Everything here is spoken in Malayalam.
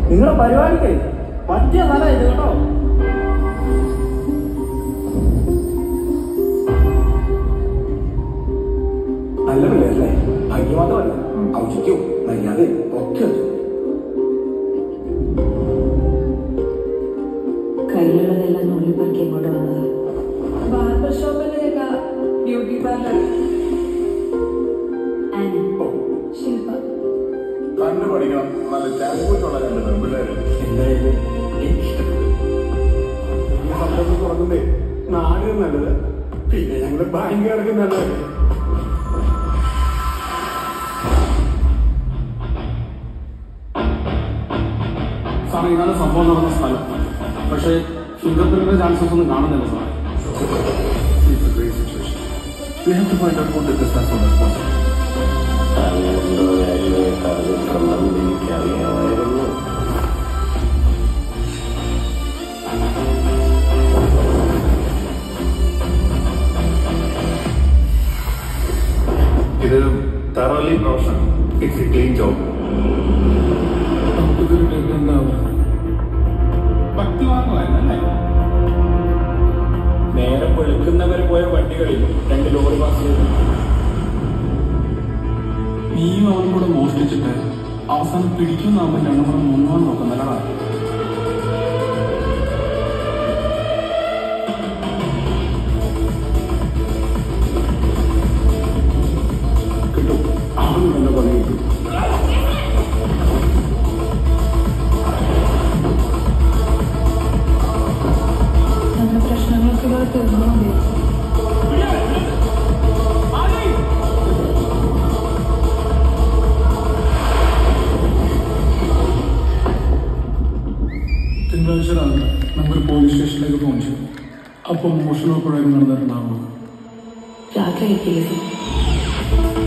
നിങ്ങളുടെ പരിപാടിക്ക് പറ്റിയ നല്ല ഇത് കേട്ടോ നല്ല പിള്ളേരല്ലേ ഭംഗി മാത്രമല്ല ഔചിക്കും മര്യാദയും ഒക്കെ ഉണ്ട് കയ്യിലുള്ളതെല്ലാം നുള്ളിപ്പറക്കി ഇങ്ങോട്ട് വന്നത് ബാർബർ ഷോപ്പല്ലേ ചേട്ടാ ബ്യൂട്ടി പാർലർ ആനി ശില്പ കണ്ടു പഠിക്കണം നല്ല ടാങ്കൂറ്റുള്ള രണ്ട് പെൺപിള്ളേര് എന്തായാലും എനിക്കിഷ്ടപ്പെട്ടു ഈ സംരംഭം തുടങ്ങുന്നേ നാടിന് നല്ലത് പിന്നെ ഞങ്ങള് ബാങ്കുകാർക്ക് നല്ലത് സാറേ ഇതാണ് സംഭവം നടന്ന സ്ഥലം പക്ഷേ ഫിംഗർ പ്രിന്റിന്റെ ചാൻസസ് ഒന്നും കാണുന്നില്ല സാറേ It's a great situation. We have to find out who did this as soon as possible. അങ്ങനെന്തോ കാര്യമേ പറഞ്ഞിട്ടുണ്ടെന്ന് എനിക്കറിയാമായിരുന്നു ഇത് thoroughly professional. It's a clean job. നമുക്കിതൊരു ഡേറ്റ് എന്താവുക പത്ത് മാസമായിരുന്നല്ലേ നേരെ വെളുക്കുന്നവരെ പോയ വണ്ടികളിൽ രണ്ട് ലോറി പാസ് ചെയ്തു നീയും അവനും കൂടെ മോഷ്ടിച്ചിട്ട് അവസാനം പിടിക്കുന്നാകുമ്പോൾ രണ്ടും കൂടെ മുങ്ങാൻ നോക്കുന്നല്ലടാ കിട്ടും അവനും നല്ല പണി കിട്ടും നമ്മുടെ പ്രശ്നങ്ങളൊക്കെ ഇവിടെ തീർന്നുകൊണ്ടേ തിങ്കളാഴ്ച രാവിലെ നമുക്കൊരു പോലീസ് സ്റ്റേഷനിലേക്ക് ഫോൺ ചെയ്യും അപ്പോൾ മോഷണം എപ്പോഴായിരുന്നു നടന്നിട്ടുണ്ടാവുക രാത്രി ആയിട്ടില്ലേ